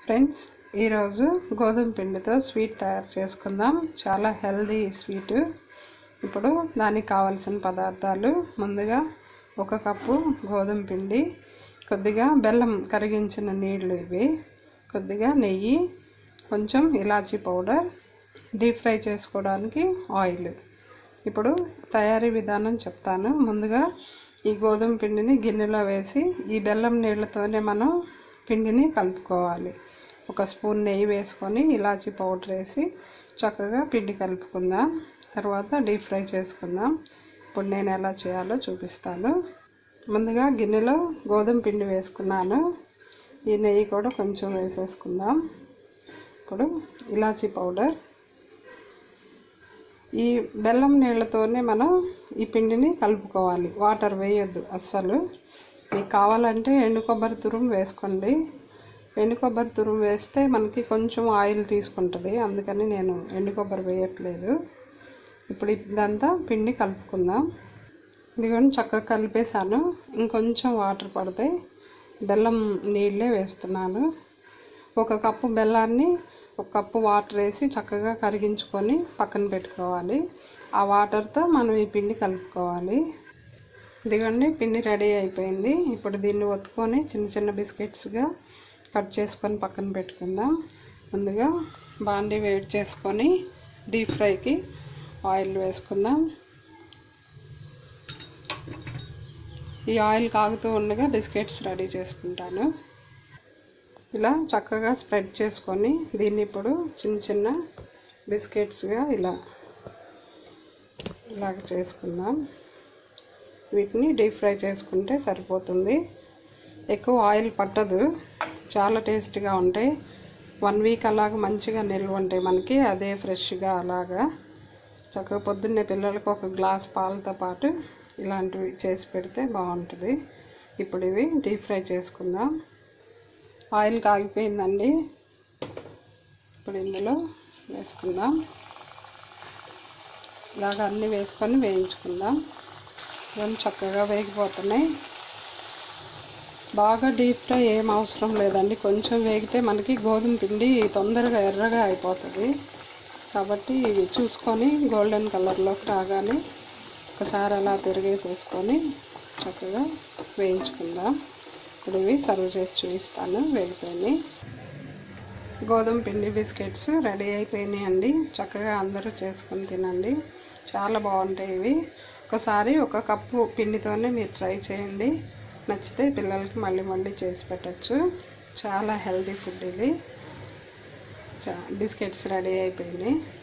friends ఈరోజు గోధుమ పిండితో స్వీట్ తయారు చేసుకుందాం చాలా హెల్దీ స్వీట్ ఇప్పుడు దానికి కావలసిన పదార్థాలు ముందుగా ఒక కప్పు గోధుమ పిండి కొద్దిగా బెల్లం కరిగించిన నీళ్ళు ఇవి కొద్దిగా నెయ్యి కొంచెం ఇలాచీ పౌడర్ డీప్ ఫ్రై చేసుకోవడానికి ఆయిల్ ఇప్పుడు తయారీ విధానం చెప్తాను ముందుగా ఈ గోధుమ పిండిని గిన్నెలో వేసి ఈ బెల్లం నీళ్ళతోనే మనం పిండిని కలుపుకోవాలి ఒక స్పూన్ నెయ్యి వేసుకొని ఇలాచీ పౌడర్ వేసి చక్కగా పిండి కలుపుకుందాం తర్వాత డీప్ ఫ్రై చేసుకుందాం ఇప్పుడు నేను ఎలా చేయాలో చూపిస్తాను ముందుగా గిన్నెలో గోధుమ పిండి వేసుకున్నాను ఈ నెయ్యి కూడా కొంచెం వేసేసుకుందాం ఇప్పుడు ఇలాచీ పౌడర్ ఈ బెల్లం నీళ్ళతోనే మనం ఈ పిండిని కలుపుకోవాలి వాటర్ వేయొద్దు అస్సలు మీకు కావాలంటే ఎండు కొబ్బరి తురుము వేసుకోండి ఎండు కొబ్బరి తురుము వేస్తే మనకి కొంచెం ఆయిల్ తీసుకుంటుంది అందుకని నేను ఎండు కొబ్బరి వేయట్లేదు ఇప్పుడు ఇదంతా పిండి కలుపుకుందాం ఇదిగోండి చక్కగా కలిపేశాను ఇంకొంచెం వాటర్ పడితే బెల్లం నీళ్ళే వేస్తున్నాను ఒక కప్పు బెల్లాన్ని ఒక కప్పు వాటర్ వేసి చక్కగా కరిగించుకొని పక్కన పెట్టుకోవాలి ఆ వాటర్తో మనం ఈ పిండి కలుపుకోవాలి ఇదిగోండి పిండి రెడీ అయిపోయింది ఇప్పుడు దీన్ని ఒత్తుకొని చిన్న చిన్న బిస్కెట్స్గా కట్ చేసుకొని పక్కన పెట్టుకుందాం ముందుగా బాండీ వేడి చేసుకొని డీప్ ఫ్రైకి ఆయిల్ వేసుకుందాం ఈ ఆయిల్ కాగుతూ ఉండగా బిస్కెట్స్ రెడీ చేసుకుంటాను ఇలా చక్కగా స్ప్రెడ్ చేసుకొని దీన్ని ఇప్పుడు చిన్న చిన్న బిస్కెట్స్గా ఇలా ఇలాగ చేసుకుందాం వీటిని డీప్ ఫ్రై చేసుకుంటే సరిపోతుంది ఎక్కువ ఆయిల్ పట్టదు చాలా టేస్ట్గా ఉంటాయి వన్ వీక్ అలాగ మంచిగా నిల్వ ఉంటాయి మనకి అదే ఫ్రెష్గా అలాగా చక్కగా పొద్దున్నే పిల్లలకు ఒక గ్లాస్ పాలతో పాటు ఇలాంటివి చేసి పెడితే బాగుంటుంది ఇప్పుడు ఇవి డీప్ ఫ్రై చేసుకుందాం ఆయిల్ కాగిపోయిందండి ఇప్పుడు ఇందులో వేసుకుందాం ఇలాగ అన్నీ వేసుకొని వేయించుకుందాం ఇవన్నీ చక్కగా వేగిపోతున్నాయి బాగా డీప్ ఫ్రై ఏం అవసరం లేదండి కొంచెం వేగితే మనకి గోధుమ పిండి తొందరగా ఎర్రగా అయిపోతుంది కాబట్టి ఇవి చూసుకొని గోల్డెన్ కలర్లోకి రాగానే ఒకసారి అలా తిరిగేసేసుకొని చక్కగా వేయించుకుందాం ఇప్పుడు ఇవి సర్వ్ చేసి చూపిస్తాను వేగిపోయినాయి గోధుమ పిండి బిస్కెట్స్ రెడీ అయిపోయినాయి అండి చక్కగా అందరూ చేసుకొని తినండి చాలా బాగుంటాయి ఇవి ఒకసారి ఒక కప్పు పిండితోనే మీరు ట్రై చేయండి నచ్చితే పిల్లలకి మళ్ళీ మళ్ళీ చేసి పెట్టచ్చు చాలా హెల్తీ ఫుడ్ ఇది చా బిస్కెట్స్ రెడీ అయిపోయినాయి